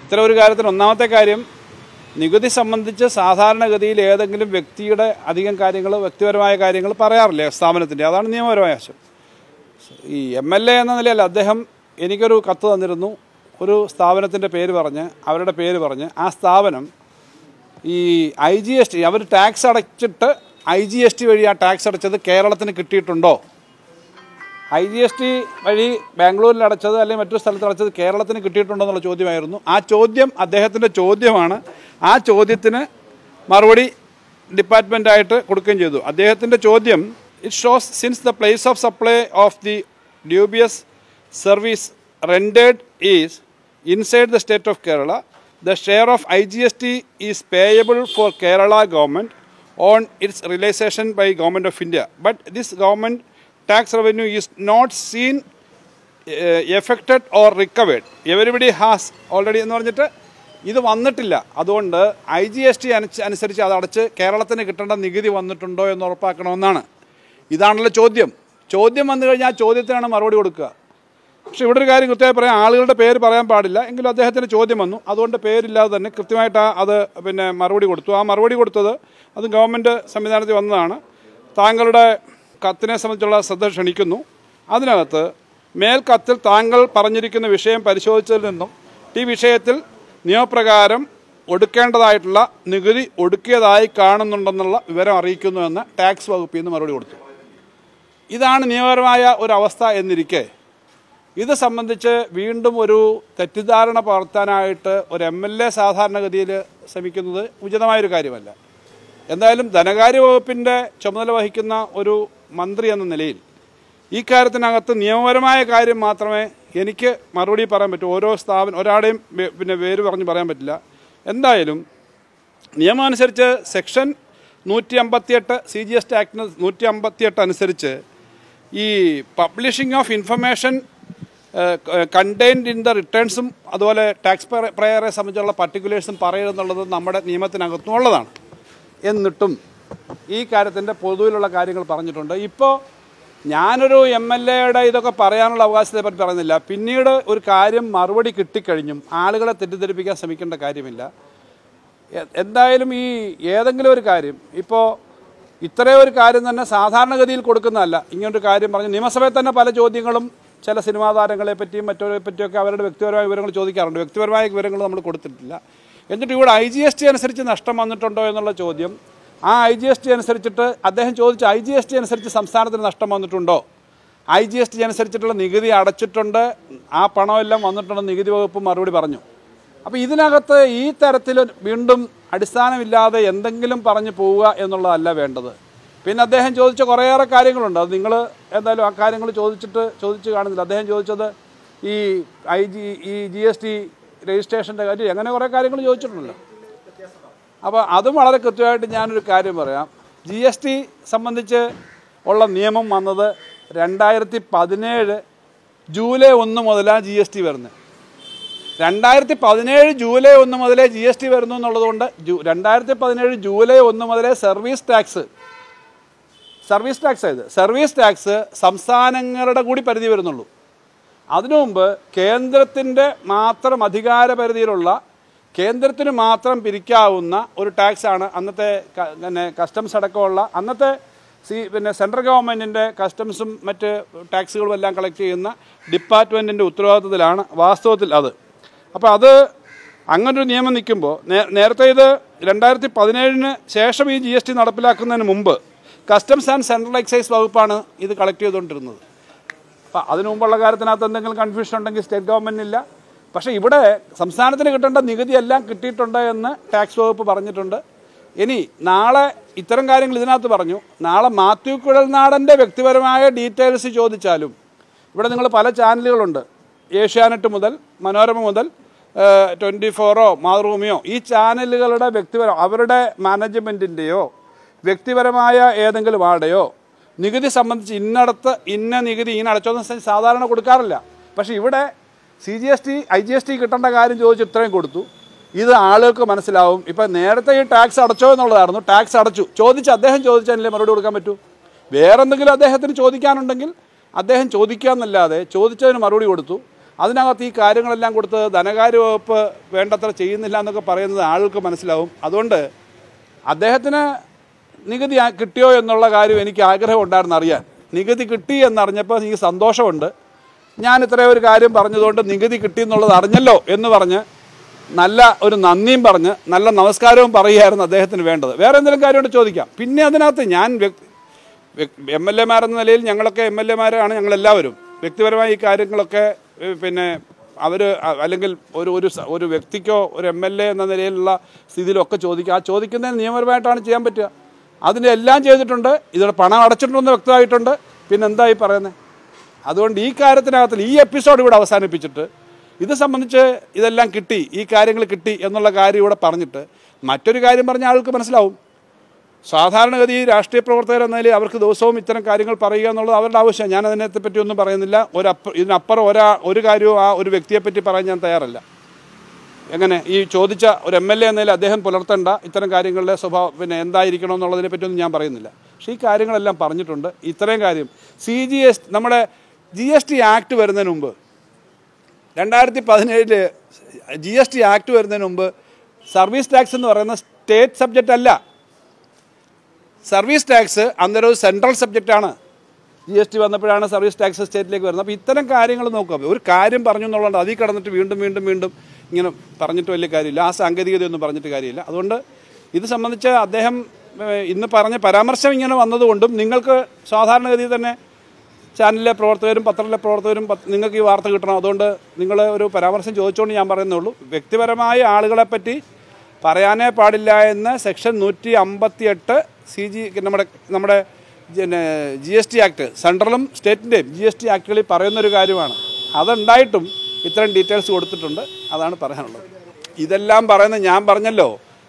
ഇത്തരം ഒരു കാര്യത്തിന് ഒന്നാമത്തെ കാര്യം നികുതി സംബന്ധിച്ച് സാധാരണഗതിയിൽ ഏതെങ്കിലും വ്യക്തിയുടെ അധികം കാര്യങ്ങൾ വ്യക്തിപരമായ കാര്യങ്ങൾ പറയാറില്ലേ സ്ഥാപനത്തിൻ്റെ അതാണ് നിയമപരമായ വശം ഈ എം എൽ എ എന്ന നിലയിൽ അദ്ദേഹം എനിക്കൊരു കത്ത് തന്നിരുന്നു ഒരു സ്ഥാപനത്തിൻ്റെ പേര് പറഞ്ഞ് അവരുടെ പേര് പറഞ്ഞ് ആ സ്ഥാപനം ഈ ഐ ജി എസ് ടി അവർ ടാക്സ് അടച്ചിട്ട് ഐ ജി എസ് ടി വഴി ആ ടാക്സ് അടച്ചത് കേരളത്തിന് കിട്ടിയിട്ടുണ്ടോ ഐ ജി എസ് ടി വഴി ബാംഗ്ലൂരിൽ അടച്ചത് അല്ലെങ്കിൽ മറ്റൊരു സ്ഥലത്ത് അടച്ചത് കേരളത്തിന് കിട്ടിയിട്ടുണ്ടോ എന്നുള്ള ചോദ്യമായിരുന്നു ആ ചോദ്യം അദ്ദേഹത്തിൻ്റെ ചോദ്യമാണ് ആ ചോദ്യത്തിന് മറുപടി ഡിപ്പാർട്ട്മെൻറ്റായിട്ട് കൊടുക്കുകയും ചെയ്തു അദ്ദേഹത്തിൻ്റെ ചോദ്യം it shows since the place of supply of the dubious service rendered is inside the state of Kerala the share of I G S T is payable for Kerala government on its realisation by government of India but this government tax revenue is not seen effected or recovered everybody has already എന്ന് പറഞ്ഞിട്ട് ഇത് വന്നിട്ടില്ല അതുകൊണ്ട് I G S T അനുസരിച്ച് അത് അടച്ച് കേരളത്തിന് കിട്ടേണ്ട നികുതി വന്നിട്ടുണ്ടോ എന്ന് ഉറപ്പാക്കണമെന്നാണ് ഇതാണല്ലോ ചോദ്യം ചോദ്യം വന്നു കഴിഞ്ഞാൽ ആ ചോദ്യത്തിനാണ് മറുപടി കൊടുക്കുക പക്ഷേ ഇവിടെ ഒരു കാര്യം കൃത്യമായി പറയാം ആളുകളുടെ പേര് പറയാൻ പാടില്ല എങ്കിലും അദ്ദേഹത്തിന് ചോദ്യം വന്നു അതുകൊണ്ട് പേരില്ലാതെ തന്നെ കൃത്യമായിട്ട് ആ- അത് പിന്നെ മറുപടി കൊടുത്തു ആ മറുപടി കൊടുത്തത് അത് ഗവൺമെൻറ് സംവിധാനത്തിൽ വന്നതാണ് താങ്കളുടെ കത്തിനെ സംബന്ധിച്ചുള്ള ശ്രദ്ധ ക്ഷണിക്കുന്നു അതിനകത്ത് മേൽ കത്തിൽ താങ്കൾ പറഞ്ഞിരിക്കുന്ന വിഷയം പരിശോധിച്ചതിൽ നിന്നും ഈ വിഷയത്തിൽ നിയമപ്രകാരം ഒടുക്കേണ്ടതായിട്ടുള്ള നികുതി ഒടുക്കിയതായി കാണുന്നുണ്ടെന്നുള്ള വിവരം അറിയിക്കുന്നുവെന്ന് ടാക്സ് വകുപ്പിൽ നിന്ന് മറുപടി കൊടുത്തു ഇതാണ് നിയമപരമായ ഒരു അവസ്ഥ എന്നിരിക്കെ ഇത് സംബന്ധിച്ച് വീണ്ടും ഒരു തെറ്റിദ്ധാരണ പകർത്താനായിട്ട് ഒരു എം എൽ എ സാധാരണഗതിയിൽ ശ്രമിക്കുന്നത് ഉചിതമായൊരു കാര്യമല്ല എന്തായാലും ധനകാര്യ വകുപ്പിൻ്റെ ചുമതല വഹിക്കുന്ന ഒരു മന്ത്രി എന്ന നിലയിൽ ഈ കാര്യത്തിനകത്ത് നിയമപരമായ കാര്യം മാത്രമേ എനിക്ക് മറുപടി പറയാൻ പറ്റൂ ഓരോ സ്ഥാപനം ഒരാളുടെയും വേ- പിന്നെ പേര് പറഞ്ഞ് പറയാൻ പറ്റില്ല എന്തായാലും നിയമം അനുസരിച്ച് സെക്ഷൻ നൂറ്റി അമ്പത്തിയെട്ട് സി ജി എസ് ടി ആക്ടിന് നൂറ്റി അമ്പത്തിയെട്ട് അനുസരിച്ച് ഈ publishing of information contained in the റിട്ടേൺസും അതുപോലെ ടാക്സ് പ്രയറെ സംബന്ധിച്ചുള്ള പർട്ടിക്കുലേഴ്സും പറയുന്നുള്ളത് നമ്മുടെ നിയമത്തിനകത്തും ഉള്ളതാണ് എന്നിട്ടും ഈ കാര്യത്തിൻ്റെ പൊതുവിലുള്ള കാര്യങ്ങൾ പറഞ്ഞിട്ടുണ്ട് ഇപ്പോൾ ഞാനൊരു എം എൽ എയുടെ ഇതൊക്കെ പറയാനുള്ള അവകാശത്തെ പറ്റി പറയുന്നില്ല പിന്നീട് ഒരു കാര്യം മറുപടി കിട്ടിക്കഴിഞ്ഞും ആളുകളെ തെറ്റിദ്ധരിപ്പിക്കാൻ ശ്രമിക്കേണ്ട കാര്യമില്ല എ- എന്തായാലും ഈ ഏതെങ്കിലും ഒരു കാര്യം ഇപ്പോൾ ഇത്രയും ഒരു കാര്യം തന്നെ സാധാരണഗതിയിൽ കൊടുക്കുന്നതല്ല ഇങ്ങനൊരു കാര്യം പറഞ്ഞ് നിയമസഭയിൽ തന്നെ പല ചോദ്യങ്ങളും ചില സിനിമാ താരങ്ങളെ പറ്റിയും മറ്റവരെ പറ്റിയൊക്കെ അവരുടെ വ്യക്തിപരമായ വിവരങ്ങൾ ചോദിക്കാറുണ്ട് വ്യക്തിപരമായ വിവരങ്ങൾ നമ്മൾ കൊടുത്തിട്ടില്ല എന്നിട്ട് ഇവിടെ ഐ ജി എസ് ടി അനുസരിച്ച് നഷ്ടം വന്നിട്ടുണ്ടോ എന്നുള്ള ചോദ്യം ആ ഐ ജി എസ് ടി അനുസരിച്ചിട്ട് അദ്ദേഹം ചോദിച്ച ഐ ജി എസ് ടി അനുസരിച്ച് സംസ്ഥാനത്തിന് നഷ്ടം വന്നിട്ടുണ്ടോ ഐ ജി എസ് ടി അനുസരിച്ചിട്ടുള്ള നികുതി അടച്ചിട്ടുണ്ട് ആ പണമെല്ലാം വന്നിട്ടുണ്ടെന്ന് നികുതി വകുപ്പ് മറുപടി പറഞ്ഞു അപ്പോൾ ഇതിനകത്ത് ഈ തരത്തിൽ വീണ്ടും അടിസ്ഥാനമില്ലാതെ എന്തെങ്കിലും പറഞ്ഞു പോവുക എന്നുള്ളതല്ല വേണ്ടത് പിന്നെ അദ്ദേഹം ചോദിച്ച കുറേയേറെ കാര്യങ്ങളുണ്ട് അത് നിങ്ങൾ എന്തായാലും ആ കാര്യങ്ങൾ ചോദിച്ചിട്ട് ചോദിച്ച് കാണുന്നില്ല അദ്ദേഹം ചോദിച്ചത് ഈ ഐ ജി ഈ ജി എസ് ടി രജിസ്ട്രേഷൻ്റെ കാര്യം അങ്ങനെ കുറേ കാര്യങ്ങൾ ചോദിച്ചിട്ടുണ്ടല്ലോ അപ്പോൾ അതും വളരെ കൃത്യമായിട്ട് ഞാനൊരു കാര്യം പറയാം ജി എസ് ടി സംബന്ധിച്ച് ഉള്ള നിയമം വന്നത് രണ്ടായിരത്തി പതിനേഴ് ജൂലൈ ഒന്ന് മുതലാണ് ജി എസ് ടി വരുന്നത് രണ്ടായിരത്തി പതിനേഴ് ജൂലൈ ഒന്ന് മുതലേ ജി എസ് ടി വരുന്നു എന്നുള്ളതുകൊണ്ട് ജൂ രണ്ടായിരത്തി പതിനേഴ് ജൂലൈ ഒന്ന് മുതലേ സർവീസ് ടാക്സ് സർവീസ് ടാക്സ് ആയത് സർവീസ് ടാക്സ് സംസ്ഥാനങ്ങളുടെ കൂടി പരിധി വരുന്നുള്ളൂ അതിനു മുമ്പ് കേന്ദ്രത്തിൻ്റെ മാത്രം അധികാര പരിധിയിലുള്ള കേന്ദ്രത്തിന് മാത്രം പിരിക്കാവുന്ന ഒരു ടാക്സാണ് അന്നത്തെ ക- പിന്നെ കസ്റ്റംസ് അടക്കമുള്ള അന്നത്തെ സി പിന്നെ സെൻട്രൽ ഗവൺമെൻറ്റിൻ്റെ കസ്റ്റംസും മറ്റ് ടാക്സുകളും എല്ലാം കളക്ട് ചെയ്യുന്ന ഡിപ്പാർട്ട്മെൻറ്റിൻ്റെ ഉത്തരവാദിത്തത്തിലാണ് വാസ്തവത്തിൽ അത് അപ്പോൾ അത് അങ്ങനൊരു നിയമം നിൽക്കുമ്പോൾ നേരത്തെ ഇത് രണ്ടായിരത്തി പതിനേഴിന് ശേഷം ഈ ജി എസ് ടി നടപ്പിലാക്കുന്നതിന് മുമ്പ് കസ്റ്റംസ് ആൻഡ് സെൻട്രൽ എക്സൈസ് വകുപ്പാണ് ഇത് കളക്ട് ചെയ്തുകൊണ്ടിരുന്നത് അപ്പം അതിനു മുമ്പുള്ള കാര്യത്തിനകത്ത് എന്തെങ്കിലും കൺഫ്യൂഷൻ ഉണ്ടെങ്കിൽ സ്റ്റേറ്റ് ഗവൺമെൻറ്റിനില്ല പക്ഷേ ഇവിടെ സംസ്ഥാനത്തിന് കിട്ടേണ്ട നികുതി എല്ലാം കിട്ടിയിട്ടുണ്ട് എന്ന് ടാക്സ് വകുപ്പ് പറഞ്ഞിട്ടുണ്ട് ഇനി നാളെ ഇത്തരം കാര്യങ്ങൾ ഇതിനകത്ത് പറഞ്ഞു നാളെ മാത്യു കുഴൽനാടൻ്റെ വ്യക്തിപരമായ ഡീറ്റെയിൽസ് ചോദിച്ചാലും ഇവിടെ നിങ്ങൾ പല ചാനലുകളുണ്ട് ഏഷ്യാനെറ്റ് മുതൽ മനോരമ മുതൽ ട്വൻറ്റി ഫോറോ മാതൃഭൂമിയോ ഈ ചാനലുകളുടെ വ്യക്തിപരം അവരുടെ മാനേജ്മെൻറ്റിൻ്റെയോ വ്യക്തിപരമായ ഏതെങ്കിലും ആടെയോ നികുതി സംബന്ധിച്ച് ഇന്നടത്ത് ഇന്ന നികുതി ഇങ്ങനെ അടച്ചോന്ന് സാധാരണ കൊടുക്കാറില്ല പക്ഷേ ഇവിടെ C G S T I G S T കിട്ടേണ്ട കാര്യം ചോദിച്ച് ഇത്രയും കൊടുത്തു ഇത് ആളുകൾക്ക് മനസ്സിലാവും ഇപ്പം നേരത്തെ ഈ ടാക്സ് അടച്ചോ എന്നുള്ളതായിരുന്നു ടാക്സ് അടച്ചു ചോദിച്ച് അദ്ദേഹം ചോദിച്ചാലേ മറുപടി കൊടുക്കാൻ പറ്റൂ വേറെ എന്തെങ്കിലും അദ്ദേഹത്തിന് ചോദിക്കാനുണ്ടെങ്കിൽ അദ്ദേഹം ചോദിക്കുക എന്നല്ലാതെ ചോദിച്ചതിന് മറുപടി കൊടുത്തു അതിനകത്ത് ഈ കാര്യങ്ങളെല്ലാം കൊടുത്ത് ധനകാര്യ വകുപ്പ് വേണ്ടത്ര ചെയ്യുന്നില്ല എന്നൊക്കെ പറയുന്നത് ആളുകൾക്ക് മനസ്സിലാവും അതുകൊണ്ട് അദ്ദേഹത്തിന് നികുതി ആ- കിട്ടിയോ എന്നുള്ള കാര്യം എനിക്ക് ആഗ്രഹം ഉണ്ടായിരുന്നു അറിയാൻ നികുതി കിട്ടി എന്നറിഞ്ഞപ്പോൾ എനിക്ക് സന്തോഷമുണ്ട് ഞാൻ ഇത്രയും ഒരു കാര്യം പറഞ്ഞതുകൊണ്ട് നികുതി കിട്ടി എന്നുള്ളത് അറിഞ്ഞല്ലോ എന്ന് പറഞ്ഞ് നല്ല ഒരു നന്ദിയും പറഞ്ഞ് നല്ല നമസ്കാരവും പറയുകയായിരുന്നു അദ്ദേഹത്തിന് വേണ്ടത് വേറെ എന്തെങ്കിലും കാര്യമുണ്ട് ചോദിക്കാം പിന്നെ അതിനകത്ത് ഞാൻ എം എൽ എമാരെന്ന നിലയിൽ ഞങ്ങളൊക്കെ എം എൽ എമാരാണ് ഞങ്ങളെല്ലാവരും വ്യക്തിപരമായി ഈ കാര്യങ്ങളൊക്കെ ഏഹ്, പിന്നെ അവർ അല്ലെങ്കിൽ ഒരു ഒരു സ- ഒരു വ്യക്തിക്കോ ഒരു എം എൽ എ എന്ന നിലയിലുള്ള സ്ഥിതിയിലൊക്കെ ചോദിക്കുക ആ ചോദിക്കുന്നതിന് നിയമപരമായിട്ടാണ് ചെയ്യാൻ പറ്റുക അതിൻ്റെ എല്ലാം ചെയ്തിട്ടുണ്ട് ഇതിവിടെ പണം അടച്ചിട്ടുണ്ടെന്ന് വ്യക്തമായിട്ടുണ്ട് പിന്നെ എന്തായി പറയുന്നത് അതുകൊണ്ട് ഈ കാര്യത്തിനകത്തിൽ ഈ എപ്പിസോഡ് ഇവിടെ അവസാനിപ്പിച്ചിട്ട് ഇത് സംബന്ധിച്ച് ഇതെല്ലാം കിട്ടി ഈ കാര്യങ്ങൾ കിട്ടി എന്നുള്ള കാര്യം ഇവിടെ പറഞ്ഞിട്ട് മറ്റൊരു കാര്യം പറഞ്ഞ ആൾക്ക് മനസ്സിലാവും സാധാരണഗതി രാഷ്ട്രീയ പ്രവർത്തകർ എന്ന നിലയിൽ അവർക്ക് ദിവസവും ഇത്തരം കാര്യങ്ങൾ പറയുക എന്നുള്ളത് അവരുടെ ആവശ്യമാണ് ഞാൻ അതിനെ പറ്റി ഒന്നും പറയുന്നില്ല ഒരപ്പ ഇതിനപ്പുറം ഒരാ ഒരു കാര്യവും ആ ഒരു വ്യക്തിയെപ്പറ്റി പറയാൻ ഞാൻ തയ്യാറല്ല എങ്ങനെ ഈ ചോദിച്ച ഒരു എം എൽ എ എന്നതിൽ അദ്ദേഹം പുലർത്തേണ്ട ഇത്തരം കാര്യങ്ങളുടെ സ്വഭാവം പിന്നെ എന്തായിരിക്കണം എന്നുള്ളതിനെ പറ്റിയൊന്നും ഞാൻ പറയുന്നില്ല പക്ഷേ ഈ കാര്യങ്ങളെല്ലാം പറഞ്ഞിട്ടുണ്ട് ഇത്രയും കാര്യം സി ജി എസ് നമ്മുടെ ജി എസ് ടി ആക്ട് വരുന്നതിന് മുമ്പ് രണ്ടായിരത്തി പതിനേഴില് ജി എസ് ടി ആക്ട് വരുന്നതിന് മുമ്പ് സർവീസ് ടാക്സ് എന്ന് പറയുന്ന സ്റ്റേറ്റ് സബ്ജക്റ്റ് അല്ല സർവീസ് ടാക്സ് അന്നേരം ഒരു സെൻട്രൽ സബ്ജക്റ്റാണ് ജി എസ് ടി വന്നപ്പോഴാണ് സർവീസ് ടാക്സ് സ്റ്റേറ്റിലേക്ക് വരുന്നത് അപ്പോൾ ഇത്തരം കാര്യങ്ങൾ നോക്കുക ഒരു കാര്യം പറഞ്ഞു എന്നുള്ളത് അതിൽ കടന്നിട്ട് വീണ്ടും വീണ്ടും വീണ്ടും ഇങ്ങനെ പറഞ്ഞിട്ട് വലിയ കാര്യമില്ല ആ സാങ്കേതികതയൊന്നും പറഞ്ഞിട്ട് കാര്യമില്ല അതുകൊണ്ട് ഇത് സംബന്ധിച്ച് അദ്ദേഹം ഏഹ്, ഇന്ന് പറഞ്ഞ പരാമർശം ഇങ്ങനെ വന്നതുകൊണ്ടും നിങ്ങൾക്ക് സാധാരണഗതിയിൽ തന്നെ ചാനലിലെ പ്രവർത്തകരും പത്രത്തിലെ പ്രവർത്തകരും പത്ത് നിങ്ങൾക്ക് ഈ വാർത്ത കിട്ടണം അതുകൊണ്ട് നിങ്ങൾ ഒരു പരാമർശം ചോദിച്ചുകൊണ്ട് ഞാൻ പറയുന്നേ ഉള്ളൂ വ്യക്തിപരമായ ആളുകളെപ്പറ്റി പറയാനേ പാടില്ല എന്ന് സെക്ഷൻ നൂറ്റി അമ്പത്തി എട്ട് സി ജി നമ്മുടെ നമ്മുടെ പിന്നെ ജി എസ് ടി ആക്ട് സെൻട്രലും സ്റ്റേറ്റിൻ്റെയും ജി എസ് ടി ആക്ടുകളിൽ പറയുന്നൊരു കാര്യമാണ് അതുണ്ടായിട്ടും ഇത്തരം ഡീറ്റെയിൽസ് കൊടുത്തിട്ടുണ്ട് അതാണ് പറയാനുള്ളത് ഇതെല്ലാം പറയുന്നത് ഞാൻ പറഞ്ഞല്ലോ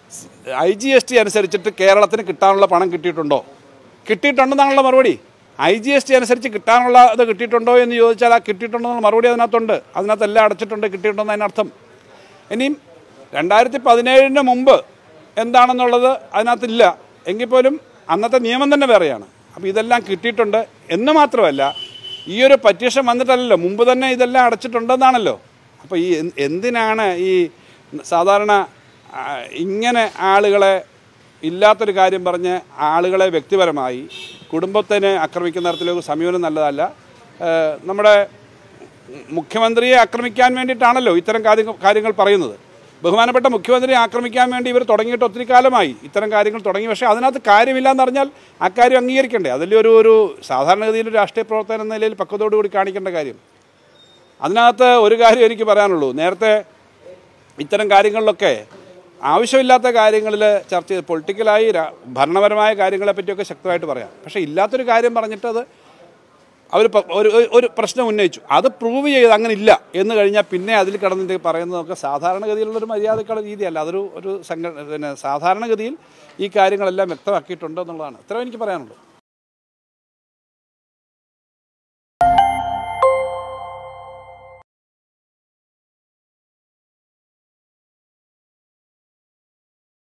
ഐ ജി എസ് ടി അനുസരിച്ചിട്ട് കേരളത്തിന് കിട്ടാനുള്ള പണം കിട്ടിയിട്ടുണ്ടോ കിട്ടിയിട്ടുണ്ടെന്നാണല്ലോ മറുപടി ഐ ജി എസ് ടി അനുസരിച്ച് കിട്ടാനുള്ള ഇത് കിട്ടിയിട്ടുണ്ടോ എന്ന് ചോദിച്ചാൽ ആ കിട്ടിയിട്ടുണ്ടോ എന്നുള്ള മറുപടി അതിനകത്തുണ്ട് അതിനകത്ത് എല്ലാം അടച്ചിട്ടുണ്ട് കിട്ടിയിട്ടുണ്ടെന്ന് അതിനർത്ഥം ഇനിയും രണ്ടായിരത്തി പതിനേഴിന് മുമ്പ് എന്താണെന്നുള്ളത് അതിനകത്തില്ല എങ്കിൽ പോലും അന്നത്തെ നിയമം തന്നെ വേറെയാണ് അപ്പോൾ ഇതെല്ലാം കിട്ടിയിട്ടുണ്ട് എന്ന് മാത്രമല്ല ഈ ഒരു പറ്റീഷൻ വന്നിട്ടല്ലല്ലോ മുമ്പ് തന്നെ ഇതെല്ലാം അടച്ചിട്ടുണ്ടെന്നാണല്ലോ അപ്പോൾ ഈ എന്ത്- എന്തിനാണ് ഈ സാധാരണ ആ, ഇങ്ങനെ ആളുകളെ ഇല്ലാത്തൊരു കാര്യം പറഞ്ഞ് ആളുകളെ വ്യക്തിപരമായി കുടുംബത്തിനെ ആക്രമിക്കുന്ന തരത്തിലൊരു സമീപനം നല്ലതല്ല ഏഹ് നമ്മുടെ മുഖ്യമന്ത്രിയെ ആക്രമിക്കാൻ വേണ്ടിയിട്ടാണല്ലോ ഇത്തരം കാര്യങ്ങൾ കാര്യങ്ങൾ പറയുന്നത് ബഹുമാനപ്പെട്ട മുഖ്യമന്ത്രിയെ ആക്രമിക്കാൻ വേണ്ടി ഇവർ തുടങ്ങിയിട്ട് ഒത്തിരി കാലമായി ഇത്തരം കാര്യങ്ങൾ തുടങ്ങി പക്ഷേ അതിനകത്ത് കാര്യമില്ല എന്ന് പറഞ്ഞാൽ ആ കാര്യം അംഗീകരിക്കണ്ടേ അതിൽ ഒരു ഒരു സാധാരണഗതിയിൽ ഒരു രാഷ്ട്രീയ പ്രവർത്തനം എന്ന നിലയിൽ പക്വതയോടുകൂടി കാണിക്കേണ്ട കാര്യം അതിനകത്ത് ഒരു കാര്യം എനിക്ക് പറയാനുള്ളൂ നേരത്തെ ഇത്തരം കാര്യങ്ങളിലൊക്കെ ആവശ്യമില്ലാത്ത കാര്യങ്ങളിൽ ചർച്ച ചെയ്ത് പൊളിറ്റിക്കലായി രാ- ഭരണപരമായ കാര്യങ്ങളെ പറ്റിയൊക്കെ ശക്തമായിട്ട് പറയാം പക്ഷേ ഇല്ലാത്തൊരു കാര്യം പറഞ്ഞിട്ട് അത് അവർ ഒരു ഒരു- ഒരു പ്രശ്നം ഉന്നയിച്ചു അത് പ്രൂവ് ചെയ്ത് അങ്ങനെ ഇല്ല എന്ന് കഴിഞ്ഞാൽ പിന്നെ അതിൽ കിടന്നിട്ട് പറയുന്നതൊക്കെ സാധാരണഗതിയിലുള്ളൊരു മര്യാദക്കുള്ള രീതിയല്ല അതൊരു ഒരു സംഘ പിന്നെ സാധാരണഗതിയിൽ ഈ കാര്യങ്ങളെല്ലാം വ്യക്തമാക്കിയിട്ടുണ്ട് എന്നുള്ളതാണ് ഇത്രയും എനിക്ക് പറയാനുള്ളൂ